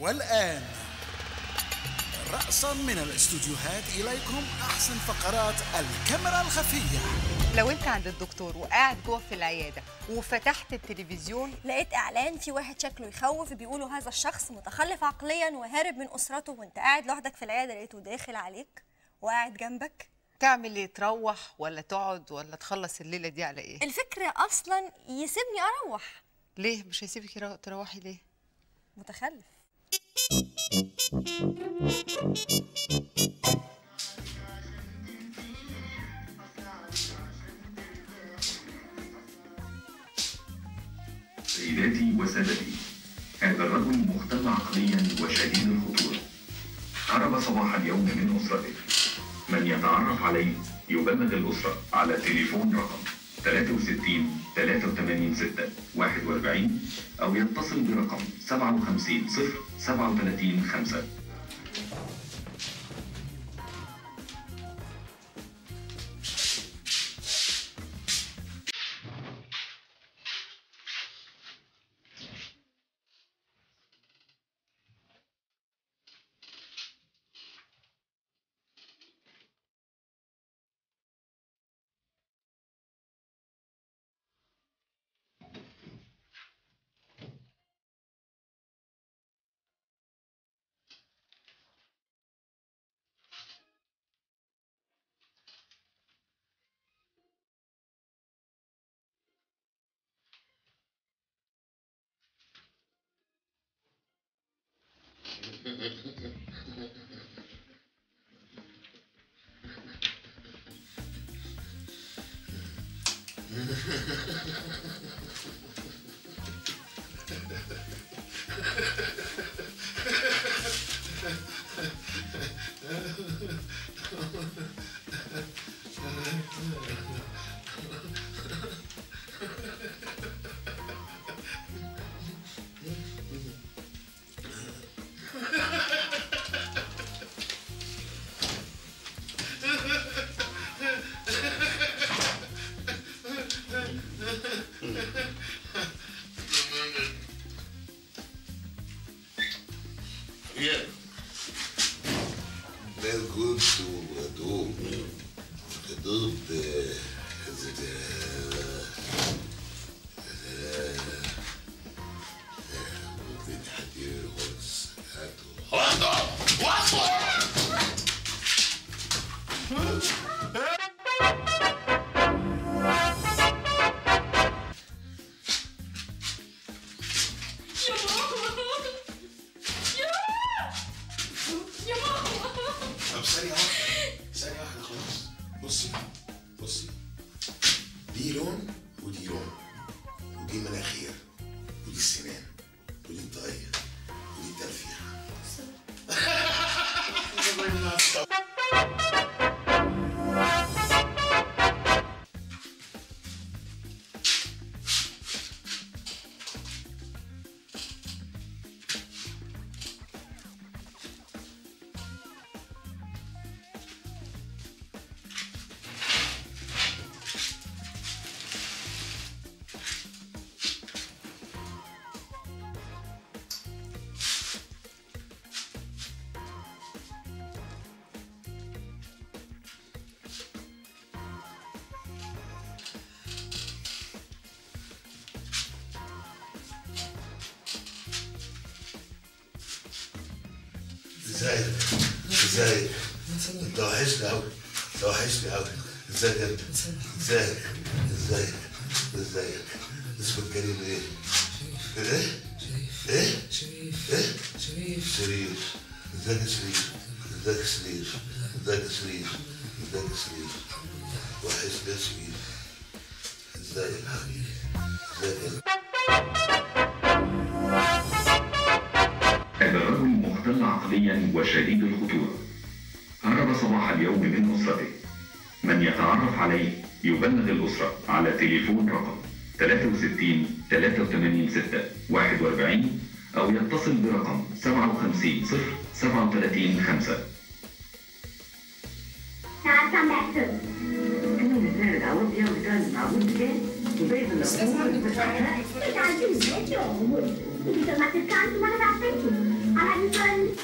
والآن رأسا من الاستوديوهات إليكم أحسن فقرات الكاميرا الخفية لو انت عند الدكتور وقاعد جوه في العياده وفتحت التلفزيون لقيت اعلان في واحد شكله يخوف بيقولوا هذا الشخص متخلف عقليا وهارب من اسرته وانت قاعد لوحدك في العياده لقيته داخل عليك وقاعد جنبك تعمل ايه تروح ولا تقعد ولا تخلص الليله دي على ايه الفكره اصلا يسيبني اروح ليه مش هيسيبك يرو- تروحي ليه متخلف سيداتي وسادتي هذا الرجل مختل عقليا وشديد الخطورة هرب صباح اليوم من أسرته من يتعرف عليه يبلغ الأسرة على تليفون رقم 63 83 6 41 أو يتصل برقم 57 0 37 5 Yeah. Very good to uh, do. To do the the the the حدير خالص هاتوا طب ثانية واحدة ثانية واحدة خلاص بصي بصي دي لون ودي لون ودي مناخير ودي السنان ودي الطاقية ودي التلفيح ازيك ازيك انت وحشني قوي انت وحشني قوي ازيك انت ازيك ازيك ازيك اسمك كريم ايه؟ ايه؟ ايه؟ ايه؟ شريف شريف ازيك يا شريف ازيك يا شريف ازيك يا شريف ازيك يا شريف وحشني يا شريف ازيك يا حبيبي ازيك انت هذا الرجل مختل عقليا وشديد الخطورة هرب صباح اليوم من أسرته من يتعرف عليه يبلغ الأسرة على تليفون رقم 63 83 6 41 أو يتصل برقم 57 0 37 5 Now come back to it. Che tanti invece ho avuto. Mi sono matteccato ma non ha fatto. Alla action.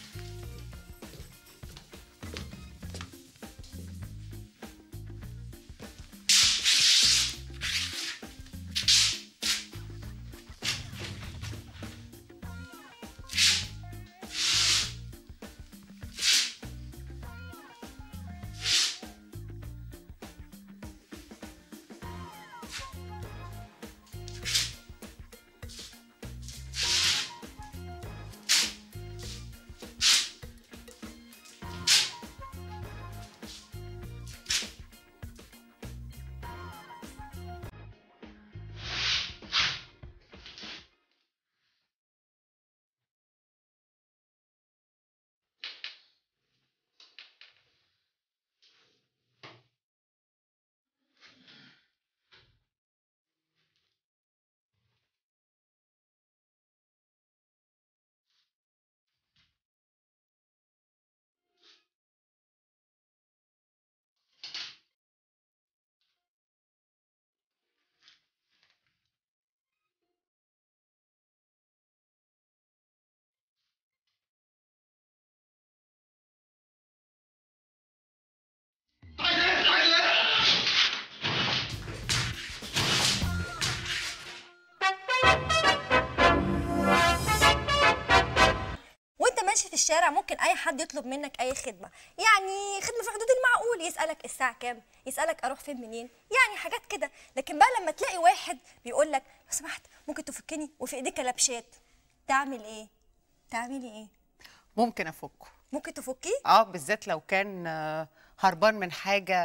وانت ماشي في الشارع ممكن اي حد يطلب منك اي خدمه يعني خدمه في حدود المعقول يسالك الساعه كام يسالك اروح فين منين يعني حاجات كده لكن بقى لما تلاقي واحد بيقول لك لو سمحت ممكن تفكني وفي ايديك لبشات تعمل ايه تعملي ايه ممكن افكه ممكن تفكيه اه بالذات لو كان آه، هربان من حاجه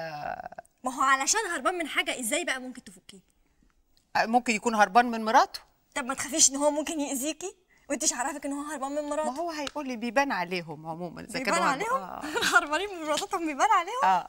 ما هو علشان هربان من حاجه ازاي بقى ممكن تفكيه آه، ممكن يكون هربان من مراته طب ما تخافيش ان هو ممكن يأذيكي وانتش عارفك ان هو هربان من ما مراته هو هيقول لي بيبان عليهم عموما اذا بيبان كانوا هرب- عليهم آه. هربانين من مراتاتهم بيبان عليهم اه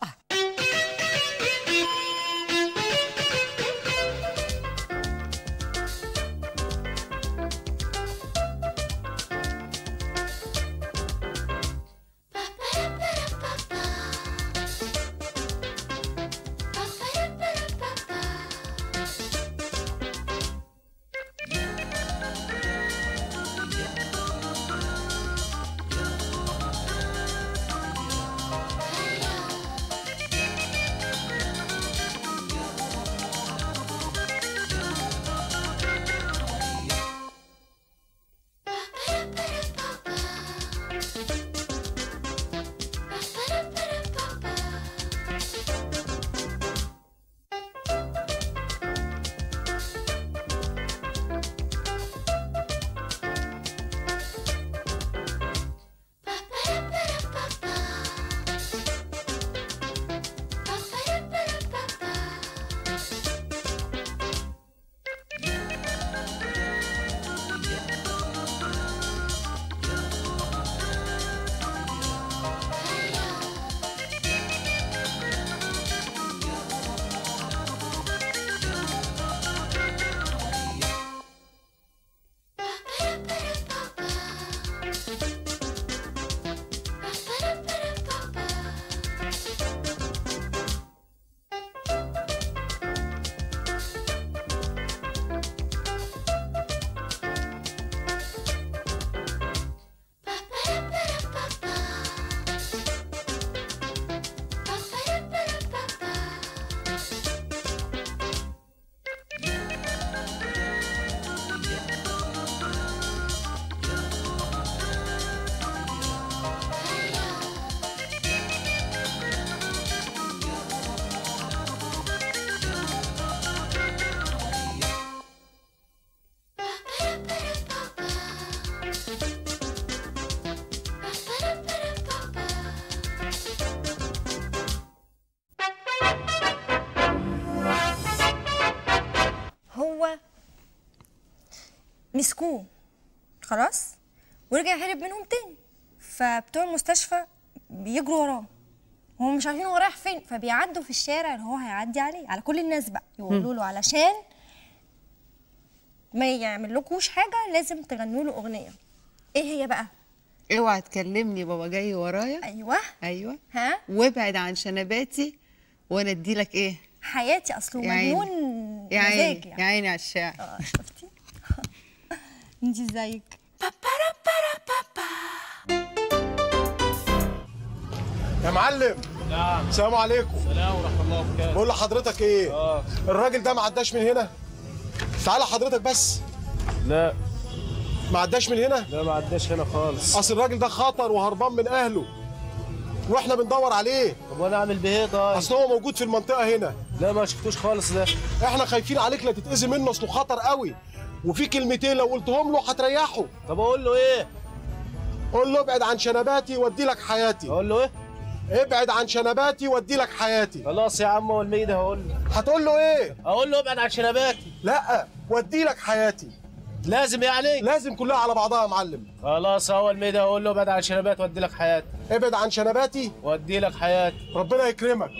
هو مسكوه خلاص ورجع هرب منهم تاني فبتوع المستشفى بيجروا وراه هم مش عارفين هو رايح فين فبيعدوا في الشارع اللي هو هيعدي عليه على كل الناس بقى يقولوا له علشان ما يعمل لكوش حاجه لازم تغنوا له اغنيه ايه هي بقى اوعى تكلمني بابا جاي ورايا ايوه ايوه ها وابعد عن شنباتي وانا اديلك ايه حياتي اصله يا عيني. مجنون يا عيني مزاج يا عيني على الشعر اه شفتي انتي ازيك يا معلم نعم السلام عليكم سلام ورحمه الله وبركاته بقول لحضرتك ايه اه الراجل ده ما عداش من هنا تعالى حضرتك بس لا ما عداش من هنا لا ما عداش هنا خالص اصل الراجل ده خطر وهربان من اهله واحنا بندور عليه طب وانا اعمل بيه إيه طيب اصل هو موجود في المنطقه هنا لا ما شفتوش خالص ده احنا خايفين عليك لا تتاذي منه اصله خطر قوي وفي كلمتين لو قلتهم له هتريحه طب اقول له ايه قول له ابعد عن شنباتي وادي لك حياتي اقول له ايه ابعد عن شنباتي وادي لك حياتي خلاص يا عم هو الميدة هقول له هتقول له ايه اقول له ابعد عن شنباتي لا وادي لك حياتي لازم يعني لازم كلها على بعضها يا معلم خلاص هو الميدة هقول له ابعد عن شنباتي وادي لك حياتي ابعد عن شنباتي وادي لك حياتي ربنا يكرمك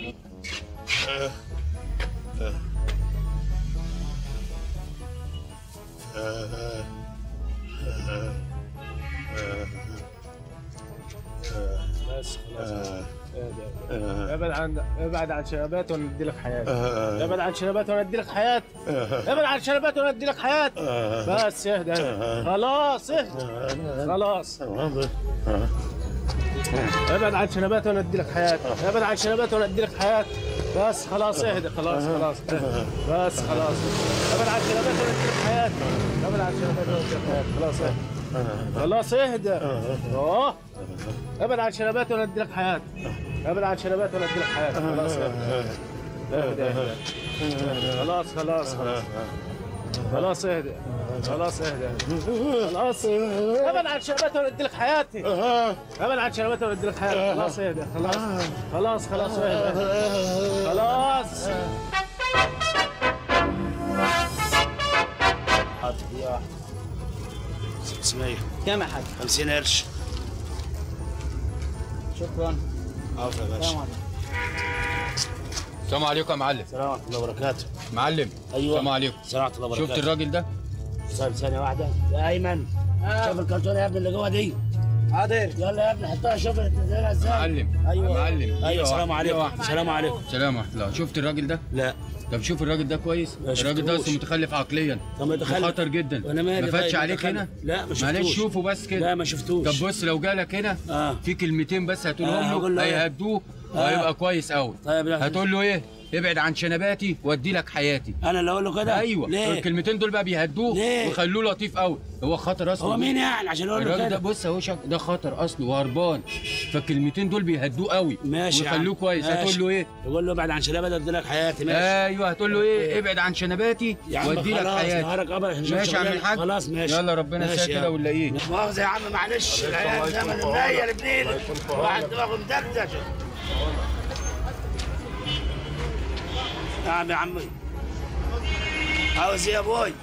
بس خلاص ابعد عن ابعد عن شنباتي وانا ادي لك حياتي ابعد عن شنباتي وانا ادي لك حياتي ابعد عن شنباتي وانا ادي لك حياتي بس اهدى اهدى. خلاص اهدى خلاص ابعد عن شنباتي وانا ادي لك حياتي ابعد عن شنباتي وانا ادي لك حياتي بس خلاص اهدى خلاص خلاص بس خلاص ابعد عن شنباتي وانا ادي لك حياتي ابعد عن شنباتي وانا ادي لك حياتي خلاص اهدى خلاص اهدى اه ابعد عن شنباتي وانا ادي لك حياتي ابعد عن شنباتي وانا ادي لك حياتي خلاص اهدى اهدى اهدى خلاص خلاص خلاص خلاص اهدى خلاص اهدى خلاص ابعد عن شنباتي وانا ادي لك حياتي ابعد عن شنباتي وانا ادي لك حياتي خلاص اهدى خلاص خلاص خلاص اهدى خلاص اسمعي كم يا حاج 50 قرش شكرا عفوا يا باشا السلام عليكم يا معلم السلام ورحمه الله وبركاته معلم ايوه السلام عليكم السلام ورحمه الله وبركاته شفت الراجل ده طيب ثانيه واحده يا ايمن شوف الكرتونه يا ابني اللي جوه دي حاضر يلا يا ابني حطها شوف تنزلها ازاي معلم ايوه معلم ايوه السلام دقيقة عليكم واحدة. السلام عليكم سلام ورحمه الله شفت الراجل ده لا طب شوف الراجل ده كويس ما الراجل ده شفتوش. اصلا متخلف عقليا طب متخلف. خطر جدا وانا مالي ما فاتش طيب، عليك متخلف. هنا لا ما شفتوش معلش شوفه بس كده لا ما شفتوش طب بص لو جالك هنا اه في كلمتين بس آه، هتقولهم هقول له له إيه؟ هيهدوه آه. وهيبقى كويس قوي طيب لا. هتقول له ايه ابعد عن شنباتي وادي لك حياتي انا اللي اقول له كده ايوه ليه الكلمتين دول بقى بيهدوه ليه؟ ويخلوه لطيف قوي هو خطر اصلا هو مين يعني عشان اقول له الراجل ده كده بص اهو شك... ده خطر اصله وهربان فالكلمتين دول بيهدوه قوي ماشي يا عم. ويخلوه كويس ماشي. هتقول له ايه يقول له ابعد عن شنباتي ادي لك حياتي ماشي ايوه هتقول له ايه ابعد عن شنباتي يا عم وادي لك خلاص حياتي نهارك ابيض عشان نشوف ماشي يا عم شغلنا. الحاج خلاص ماشي يلا ربنا ماشي يسهل يا كده عم. ونلاقيه لا مؤاخذة يا عم معلش العيال زمن النيل بنين واحد دماغه مدردش نعم يا عمي عاوز ايه يا ابوي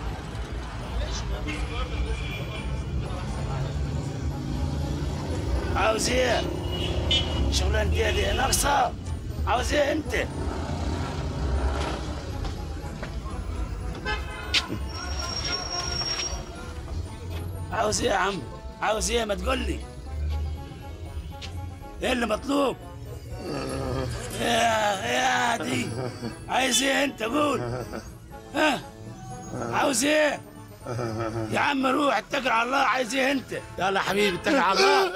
عاوز ايه شغلانتي دي ناقصه عاوز ايه انت عاوز ايه يا عم عاوز ايه ما تقول لي ايه اللي مطلوب يا يا دي عايز ايه انت قول ها عاوز ايه يا عم روح اتكل على الله عايز ايه انت يلا حبيبي اتكل على الله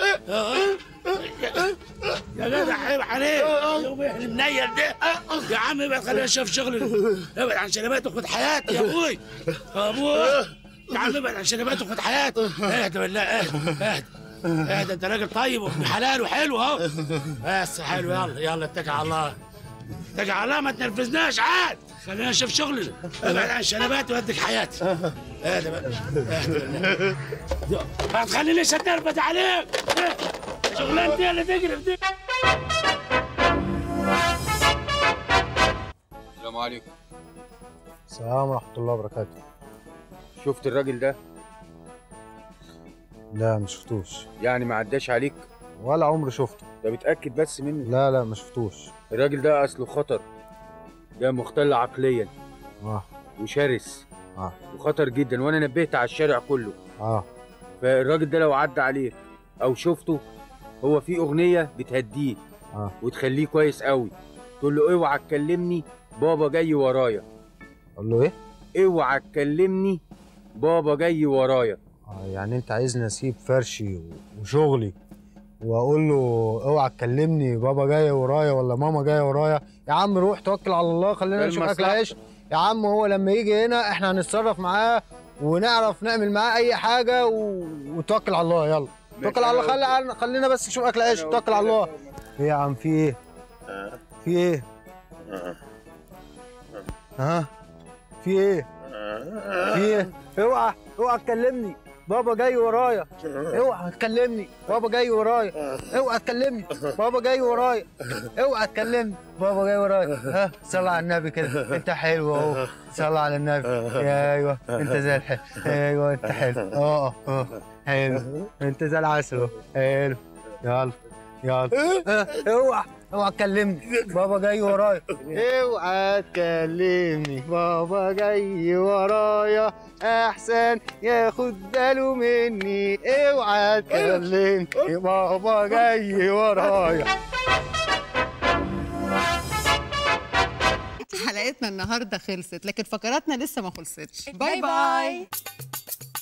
يا جدع عيب عليك يوم المنيل ده يا عم ابعد خلينا نشوف شغل ابعد عن شنبات وخد حياتي يا ابوي يا ابوي يا عم ابعد عن شنبات وخد حياتي اهدى بالله اهدى اهدى اهدى انت راجل طيب وابن حلال وحلو اهو بس حلو يلا يلا اتكل على الله اتكل على الله ما تنرفزناش عاد خلينا نشوف شغلنا ابعد عن شنباتي واديك حياتي اهدى بقى اهدى بالله ما تخلينيش اتنرفز عليك شغلانتي اللي تقرف دي السلام عليكم السلام ورحمه الله وبركاته شفت الراجل ده لا ما شفتوش يعني ما عداش عليك ولا عمري شفته ده بتاكد بس منه لا لا ما شفتوش الراجل ده اصله خطر ده مختل عقليا اه وشرس اه وخطر جدا وانا نبهت على الشارع كله اه فالراجل ده لو عدى عليك او شفته هو في اغنيه بتهديه اه وتخليه كويس قوي تقول له اوعى تكلمني بابا جاي ورايا اقول له ايه اوعى تكلمني بابا جاي ورايا آه يعني انت عايزني اسيب فرشي و- وشغلي واقول له اوعى تكلمني بابا جاي ورايا ولا ماما جايه ورايا يا عم روح توكل على الله خلينا نشوف اكل المصلحة. عيش يا عم هو لما يجي هنا احنا هنتصرف معاه ونعرف نعمل معاه اي حاجه و... وتوكل على الله يلا توكل على الله خلي خلينا بس نشوف اكل عيش توكل على الله ايه يا عم في ايه في ايه ها في ايه في ايه اوعى اوعى تكلمني بابا جاي ورايا اوعى تكلمني بابا جاي ورايا اوعى تكلمني بابا جاي ورايا اوعى تكلمني بابا جاي ورايا ها صلى على النبي كده انت حلو اهو صلى على النبي ايوه انت زي الحلو ايوه انت حلو اه اه حلو انت زي العسل اهو حلو يلا يلا اه، اوعى اوعى تكلمني بابا جاي ورايا اوعى تكلمني بابا جاي ورايا احسن ياخد باله مني اوعى تكلمني بابا جاي ورايا حلقتنا النهارده خلصت لكن فقراتنا لسه ما خلصتش باي باي